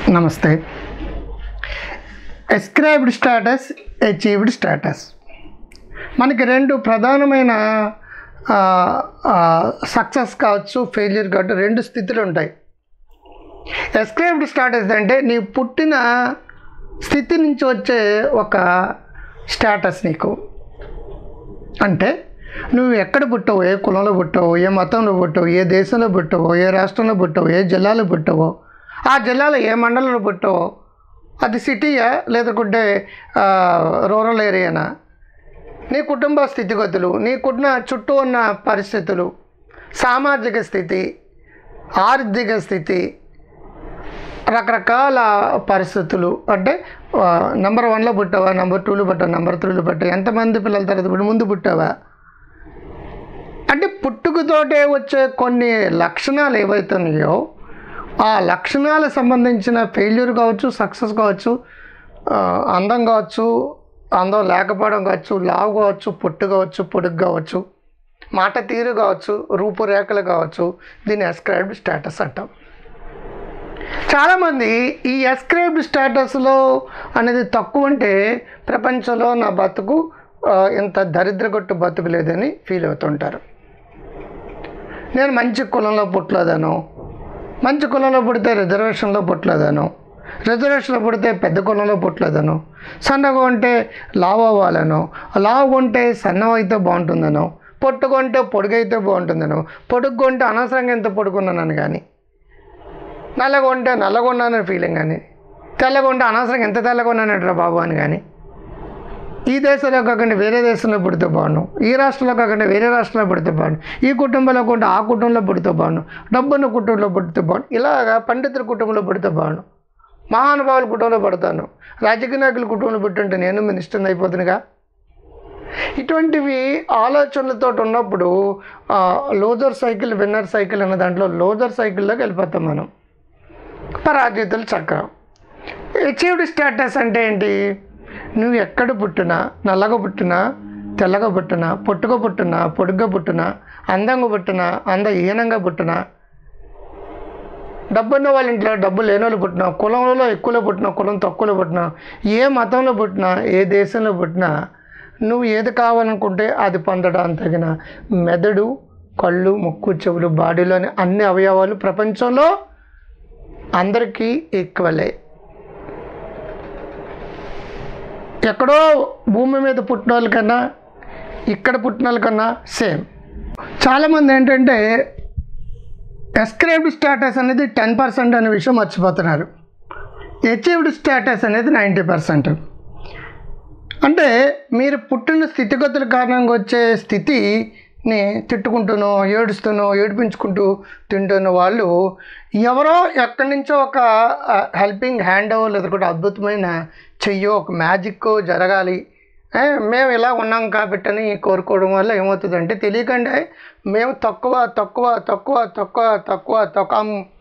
నమస్తే ascribed status achieved status మనకి రెండు ప్రధానమైన సక్సెస్ కావచ్చు ఫెయిల్యూర్ కావచ్చు రెండు స్థితులు ఉంటాయి ఎస్క్రైబ్డ్ స్టాటస్ అంటే నీ పుట్టిన స్థితి నుంచి వచ్చే ఒక స్టేటస్ నీకు అంటే నువ్వు ఎక్కడ పుట్టావో ఏ కులంలో పుట్టావో ఏ మతంలో పుట్టావో ఏ దేశంలో పుట్టావో ఏ రాష్ట్రంలో పుట్టావో ఏ జిల్లాలో పుట్టావో ఆ జిల్లాలో ఏ మండలంలో పుట్టావో అది సిటీయా లేదంటే రూరల్ ఏరియానా నీ కుటుంబ స్థితిగతులు నీకున్న చుట్టూ ఉన్న పరిస్థితులు సామాజిక స్థితి ఆర్థిక స్థితి రకరకాల పరిస్థితులు అంటే నెంబర్ వన్లో పుట్టావా నెంబర్ టూలో పుట్టావా నెంబర్ త్రీలో పుట్టావా ఎంతమంది పిల్లల తర్వాత పుట్టి ముందు పుట్టావా అంటే పుట్టుకతోటే వచ్చే కొన్ని లక్షణాలు ఏవైతున్నాయో ఆ లక్షణాలకు సంబంధించిన ఫెయిల్యూర్ కావచ్చు సక్సెస్ కావచ్చు ఆ, అందం కావచ్చు అందం లేకపోవడం కావచ్చు లావు కావచ్చు పొట్టు కావచ్చు పొడుగు కావచ్చు మాట తీరు కావచ్చు రూపురేఖలు కావచ్చు దీన్ని అస్క్రైబ్డ్ స్టేటస్ అంటాం చాలామంది ఈ అస్క్రైబ్డ్ స్టేటస్లో అనేది తక్కువ అంటే ప్రపంచంలో నా బతుకు ఆ, ఇంత దరిద్రగొట్టు బతుకు లేదని ఫీల్ అవుతుంటారు నేను మంచి కులంలో పుట్టలేదను మంచి కులంలో పుడితే రిజర్వేషన్లో పుట్టలేదను రిజర్వేషన్లో పుడితే పెద్ద కులంలో పుట్టలేదను సన్నగా ఉంటే లావు అవ్వాలను లావు ఉంటే సన్నం అయితే బాగుంటుందను పొట్టుకుంటే పొడుగైతే బాగుంటుందను పొడుగు ఉంటే అనవసరంగా ఎంత పొడుకున్నాను కానీ నల్లగా ఉంటే నల్లగా ఉన్నానని ఫీలింగ్ కానీ తెల్లగా ఉంటే అనవసరంగా ఎంత తెల్లగా ఉన్నానంటారా బాబు అని కానీ ఈ దేశంలో కాకుండా వేరే దేశంలో పుడితే బాగుండు ఈ రాష్ట్రంలో కాకుండా వేరే రాష్ట్రంలో పుడితే బాగుండు ఈ కుటుంబంలో కాకుండా ఆ కుటుంబంలో పుడితే బాగుండు డబ్బున్న కుటుంబంలో పుడితే బాగుండు ఇలాగా పండితుల కుటుంబంలో పుడితే బాగుండు మహానుభావుల కుటుంబంలో పడతాను రాజకీయ నాయకుల కుటుంబంలో పుట్టుంటే నేను మినిస్టర్ని అయిపోతుందిగా ఇటువంటివి ఆలోచనలతో ఉన్నప్పుడు లోజర్ సైకిల్ విన్నర్ సైకిల్ అన్న దాంట్లో లోజర్ సైకిల్లోకి వెళ్ళిపోతాం మనం పరాజితుల చక్రం అచీవ్డ్ స్టేటస్ అంటే ఏంటి నువ్వు ఎక్కడ పుట్టినా నల్లగా పుట్టినా తెల్లగా పుట్టినా పొట్టుగా పుట్టినా పొడుగ్గా పుట్టినా అందంగా పుట్టినా అందహీనంగా పుట్టినా డబ్బున్న వాళ్ళ ఇంట్లో డబ్బు లేని వాళ్ళు పుట్టినా కులంలో ఎక్కువలో పుట్టినా కులం తక్కువలో పుట్టినా ఏ మతంలో పుట్టినా ఏ దేశంలో పుట్టినా నువ్వు ఏది కావాలనుకుంటే అది పొందడానికి తగిన మెదడు కళ్ళు ముక్కు చెవులు బాడీలోని అన్ని అవయవాలు ప్రపంచంలో అందరికీ ఈక్వలే ఎక్కడో భూమి మీద పుట్టిన వాళ్ళకన్నా ఇక్కడ పుట్టిన వాళ్ళకన్నా సేమ్ చాలామంది ఏంటంటే ఎస్క్రైబ్డ్ స్టేటస్ అనేది టెన్ పర్సెంట్ అనే విషయం మర్చిపోతున్నారు అచీవ్డ్ స్టేటస్ అనేది నైంటీ పర్సెంట్ అంటే మీరు పుట్టిన స్థితిగతుల కారణంగా వచ్చే స్థితిని తిట్టుకుంటూనో ఏడుస్తూనో ఏడిపించుకుంటూ తింటున్న వాళ్ళు ఎవరో ఎక్కడి నుంచో ఒక హెల్పింగ్ హ్యాండ్ లేకపోతే అద్భుతమైన చెయ్యో ఒక మ్యాజిక్ జరగాలి ఏ, మేము ఇలా ఉన్నాం కాబట్టి అని కోరుకోవడం వల్ల ఏమవుతుందంటే తెలియకండి మేము తక్కువ తక్కువ తక్కువ తక్కువ తక్కువ తక్కువ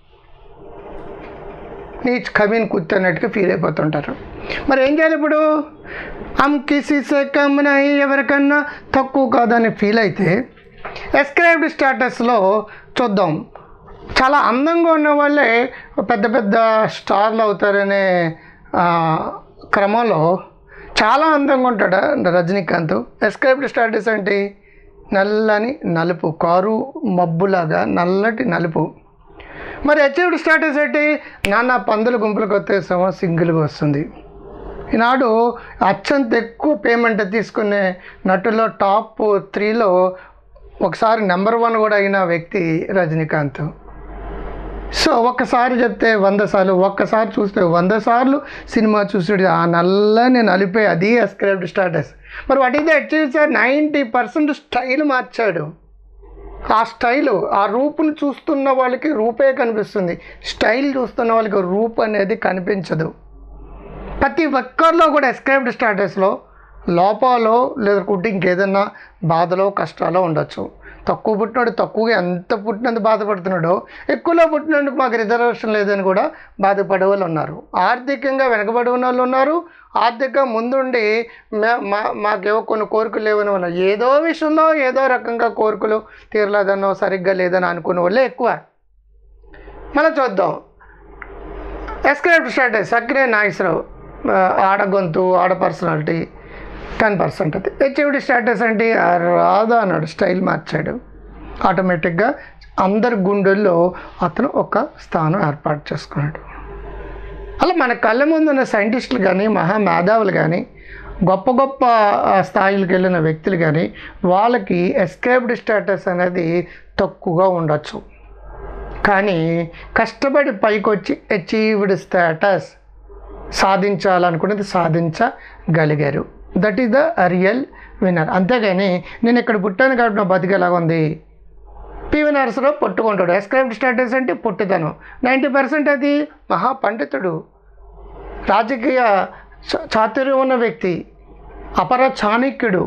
నీచ్ కమీన్ కూర్చున్నట్టుగా ఫీల్ అయిపోతుంటారు మరి ఏం చేయాలి ఇప్పుడు హమ్ కిసి సే కమ్ నహీ ఎవరికన్నా తక్కువ కాదని ఫీల్ అయితే ఎస్క్రైబ్డ్ స్టేటస్లో చూద్దాం చాలా అందంగా ఉన్న వాళ్ళే పెద్ద పెద్ద స్టార్లు అవుతారనే ఆ, క్రమంలో చాలా అందంగా ఉంటాడు రజనీకాంత్ ఎస్క్రైబ్డ్ స్టాటస్ ఏంటి నల్లని నలుపు కారు మబ్బులాగా నల్లటి నలుపు మరి అచీవ్డ్ స్టాటస్ ఏంటి నాన్న పందుల గుంపులకు వచ్చేసామో సింగిల్గా వస్తుంది ఈనాడు అత్యంత ఎక్కువ పేమెంట్ తీసుకునే నటులో టాప్ త్రీలో ఒకసారి నెంబర్ వన్ కూడా అయిన వ్యక్తి రజనీకాంత్ సో ఒక్కసారి చెప్తే వంద సార్లు ఒక్కసారి చూస్తే వంద సార్లు సినిమా చూసాడు ఆ నల్లని నలిపే అది అస్క్రైబ్డ్ స్టాటస్ మరి what is achieve sir ninety percent style మార్చాడు ఆ స్టైల్ ఆ రూపును చూస్తున్న వాళ్ళకి రూపే కనిపిస్తుంది స్టైల్ చూస్తున్న వాళ్ళకి రూప్ అనేది కనిపించదు ప్రతి ఒక్కరిలో కూడా ఎస్క్రైబ్డ్ స్టాటస్లో లోపాలో లేదంటే ఇంకేదన్నా బాధలో కష్టాలో ఉండొచ్చు తక్కువ పుట్టినాడు తక్కువగా ఎంత పుట్టినందుకు బాధపడుతున్నాడో ఎక్కువలో పుట్టినందుకు మాకు రిజర్వేషన్ లేదని కూడా బాధపడే వాళ్ళు ఉన్నారు ఆర్థికంగా వెనకబడి ఉన్న వాళ్ళు ఉన్నారు ఆర్థికంగా ముందుండి మే- మా మాకేవో కొన్ని కోరికలు లేవని ఉన్నారు ఏదో విషయంలో ఏదో రకంగా కోరికలు తీరలేదనో సరిగ్గా లేదని అనుకునే వాళ్ళే ఎక్కువ మళ్ళీ చూద్దాం ఎస్క్రైబ్డ్ స్టాటస్ అక్కినే నాగేశ్వరరావు ఆ, ఆడ గొంతు ఆడ పర్సనాలిటీ టెన్ పర్సెంట్ అది హెచ్ఐవిడి స్టాటస్ అంటే ఆ రాదా అన్నాడు స్టైల్ మార్చాడు ఆటోమేటిక్గా అందరి గుండెల్లో అతను ఒక స్థానం ఏర్పాటు చేసుకున్నాడు అలా మన కళ్ళ ముందు ఉన్న సైంటిస్టులు కానీ మహా మేధావులు కానీ గొప్ప గొప్ప ఆ, స్థాయిలకు వెళ్ళిన వ్యక్తులు కానీ వాళ్ళకి ఎస్క్రైబ్డ్ స్టేటస్ అనేది తక్కువగా ఉండొచ్చు కానీ కష్టపడి పైకి వచ్చి అచీవ్డ్ స్టేటస్ సాధించాలనుకున్నది సాధించగలిగారు that is the real winner అంతేగాని నేను ఇక్కడ పుట్టాను కాబట్టి నా బతికి ఎలాగ ఉంది పివి నరసరావు పొట్టుకుంటాడు ఎస్క్రైబ్డ్ స్టేటస్ అంటే పొట్టితనం నైంటీ పర్సెంట్ అది మహాపండితుడు రాజకీయ చా- చాతుర్యం ఉన్న వ్యక్తి అపర చాణక్యుడు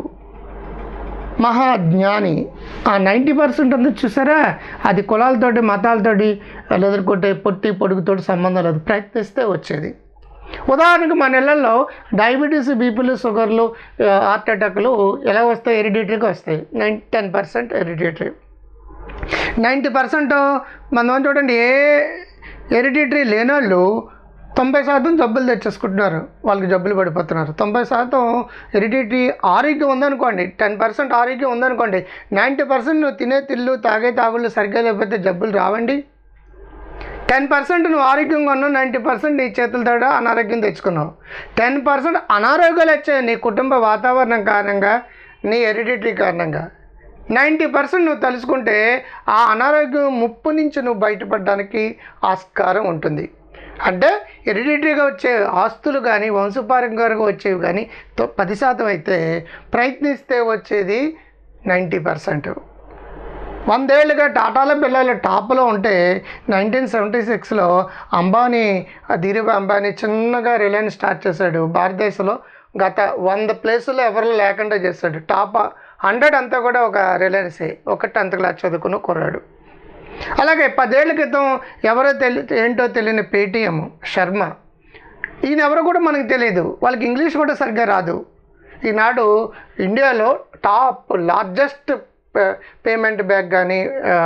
మహాజ్ఞాని ఆ నైంటీ పర్సెంట్ ఉంది చూసారా అది కులాలతోటి మతాలతోటి ఎదుర్కొంటే పొట్టి పొడుగుతోటి సంబంధం లేదు ప్రయత్నిస్తే వచ్చేది ఉదాహరణకు మన ఇళ్లలో డయాబెటీస్ బీపీలు షుగర్లు ఆ, హార్ట్ అటాక్లు ఎలా వస్తాయి హెరిడిటరీగా వస్తాయి nine ten percent hereditary ninety percent మనం చూడండి ఏ హెరిడిటరీ లేనోళ్ళు తొంభై శాతం జబ్బులు తెచ్చేసుకుంటున్నారు వాళ్ళకి జబ్బులు పడిపోతున్నారు తొంభై శాతం హెరిడిటరీ ఆరోగ్యం ఉందనుకోండి టెన్ పర్సెంట్ ఆరోగ్యం ఉందనుకోండి నైంటీ పర్సెంట్ నువ్వు తినే తిల్లు తాగే తాగుళ్ళు సరిగ్గా లేకపోతే జబ్బులు రావండి టెన్ పర్సెంట్ నువ్వు ఆరోగ్యంగా ఉన్నావు నైంటీ పర్సెంట్ నీ చేతులతో అనారోగ్యం తెచ్చుకున్నావు టెన్ పర్సెంట్ అనారోగ్యాలు వచ్చాయి నీ కుటుంబ వాతావరణం కారణంగా నీ హెరిడిటరీ కారణంగా నైంటీ పర్సెంట్ నువ్వు తలుచుకుంటే ఆ అనారోగ్యం ముప్పు నుంచి నువ్వు బయటపడడానికి ఆస్కారం ఉంటుంది అంటే హెరిడిటరీగా వచ్చే ఆస్తులు కానీ వంశపారంగా వచ్చేవి కానీ తొ- పది శాతం అయితే ప్రయత్నిస్తే వచ్చేది నైంటీ పర్సెంట్ వందేళ్లుగా టాటాల పిల్లలు టాప్లో ఉంటే నైన్టీన్ సెవెంటీ సిక్స్లో అంబానీ ఆ ధీరుభాయ్ అంబానీ చిన్నగా రిలయన్స్ స్టార్ట్ చేశాడు భారతదేశంలో గత వంద ప్లేసుల్లో ఎవరు లేకుండా చేశాడు టాప్ హండ్రెడ్ అంతా కూడా ఒక రిలయన్సే ఒక టెన్త్ క్లాస్ చదువుకున్న కుర్రాడు అలాగే పదేళ్ల క్రితం ఎవరో తెలి ఏంటో తెలియని పేటిఎం శర్మ ఈయన ఎవరో కూడా మనకు తెలియదు వాళ్ళకి ఇంగ్లీష్ కూడా సరిగ్గా రాదు ఈనాడు ఇండియాలో టాప్ లార్జెస్ట్ పేమెంట్ బ్యాగ్ కానీ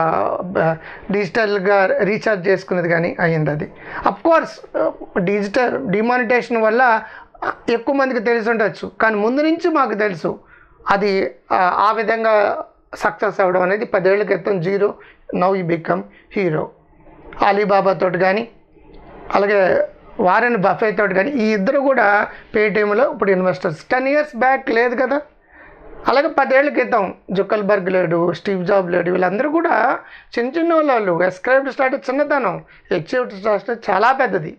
డిజిటల్గా రీఛార్జ్ చేసుకునేది కానీ అయ్యింది అది కోర్స్ డిజిటల్ డిమానిటేషన్ వల్ల ఎక్కువ మందికి తెలిసి ఉండొచ్చు కానీ ముందు నుంచి మాకు తెలుసు అది ఆ, ఆ విధంగా సక్సెస్ అవ్వడం అనేది పదేళ్ల క్రితం zero now you become hero Alibaba తోటి కానీ అలాగే వారెన్ బఫే తోటి కానీ ఈ ఇద్దరు కూడా పేటీఎంలో ఇప్పుడు ఇన్వెస్టర్స్ టెన్ ఇయర్స్ బ్యాక్ లేదు కదా అలాగే పదేళ్ల క్రితం జుక్కల్బర్గ్ లేడు స్టీవ్ జాబ్ లేడు వీళ్ళందరూ కూడా చిన్న చిన్న వాళ్ళు ఎస్క్రైబ్డ్ స్టార్ట్ చిన్నతనం హెచ్ఐవ్డ్ స్టార్ట్ చాలా పెద్దది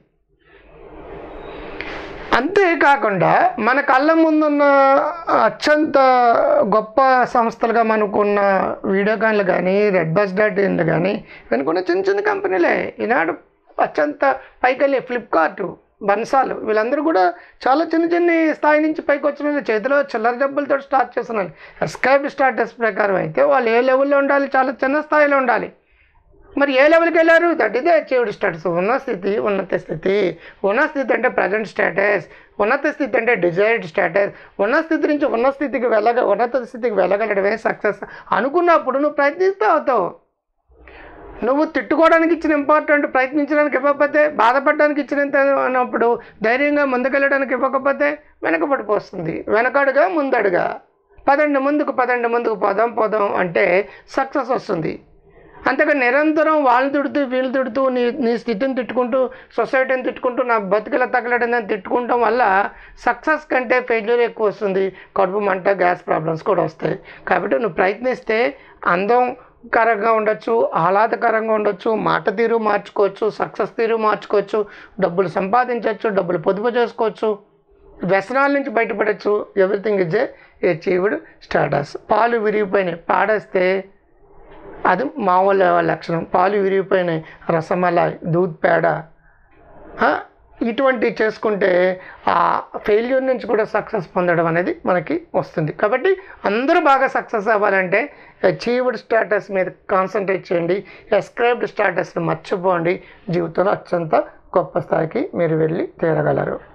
అంతేకాకుండా మన కళ్ళ ముందున్న అత్యంత గొప్ప సంస్థలుగా మనకున్న వీడియోకాన్లు కానీ రెడ్ బస్ డాట్ ఇన్లు కానీ వెనుకున్న చిన్న చిన్న కంపెనీలే ఈనాడు అత్యంత పైకెళ్ళి ఫ్లిప్కార్ట్ బన్సాలు వీళ్ళందరూ కూడా చాలా చిన్న చిన్న స్థాయి నుంచి పైకి వచ్చిన వాళ్ళు చేతిలో చిల్లర జబ్బులతో స్టార్ట్ చేస్తున్నారు ఎస్కైబ్ స్టార్టస్ ప్రకారం అయితే వాళ్ళు ఏ లెవెల్లో ఉండాలి చాలా చిన్న స్థాయిలో ఉండాలి మరి ఏ లెవెల్కి వెళ్ళారు దట్ ఇదే అచీవ్డ్ స్టేటస్ ఉన్న స్థితి ఉన్నత స్థితి ఉన్న స్థితి అంటే ప్రజెంట్ స్టేటస్ ఉన్నత స్థితి అంటే డిజైర్డ్ స్టేటస్ ఉన్న స్థితి నుంచి ఉన్న స్థితికి వెళ్ళగ ఉన్నత స్థితికి వెళ్ళగలడమే సక్సెస్ అనుకున్నప్పుడు నువ్వు ప్రయత్నిస్తూ అవుతావు నువ్వు తిట్టుకోవడానికి ఇచ్చిన ఇంపార్టెంట్ ప్రయత్నించడానికి ఇవ్వకపోతే బాధపడడానికి ఇచ్చినంత అన్నప్పుడు ధైర్యంగా ముందుకెళ్ళడానికి ఇవ్వకపోతే వెనకబడిపోతుంది వెనకడుగా ముందడుగా పదండి ముందుకు పదండి ముందుకు పోదాం పోదాం అంటే సక్సెస్ వస్తుంది అంతగా నిరంతరం వాళ్ళని తిడుతూ వీళ్ళు తిడుతూ నీ నీ స్థితిని తిట్టుకుంటూ సొసైటీని తిట్టుకుంటూ నా బతుకుల తగలడిందని తిట్టుకుంటాం వల్ల సక్సెస్ కంటే ఫెయిల్యూర్ ఎక్కువ వస్తుంది కడుపు మంట గ్యాస్ ప్రాబ్లమ్స్ కూడా వస్తాయి కాబట్టి నువ్వు ప్రయత్నిస్తే అందం కరంగా ఉండొచ్చు ఆహ్లాదకరంగా ఉండొచ్చు మాట తీరు మార్చుకోవచ్చు సక్సెస్ తీరు మార్చుకోవచ్చు డబ్బులు సంపాదించవచ్చు డబ్బులు పొదుపు చేసుకోవచ్చు వ్యసనాల నుంచి బయటపడచ్చు everything is a achieved status పాలు విరిగిపోయినాయి పాడేస్తే అది మామూలు లక్షణం పాలు విరిగిపోయినాయి రసమలాయ్ దూద్ పేడ ఆ, ఇటువంటివి చేసుకుంటే ఆ ఫెయిల్యూర్ నుంచి కూడా సక్సెస్ పొందడం అనేది మనకి వస్తుంది కాబట్టి అందరూ బాగా సక్సెస్ అవ్వాలంటే అచీవ్డ్ స్టాటస్ మీద కాన్సన్ట్రేట్ చేయండి ఎస్క్రైబ్డ్ స్టాటస్ని మర్చిపోండి జీవితంలో అత్యంత గొప్ప స్థాయికి మీరు వెళ్ళి తీరగలరు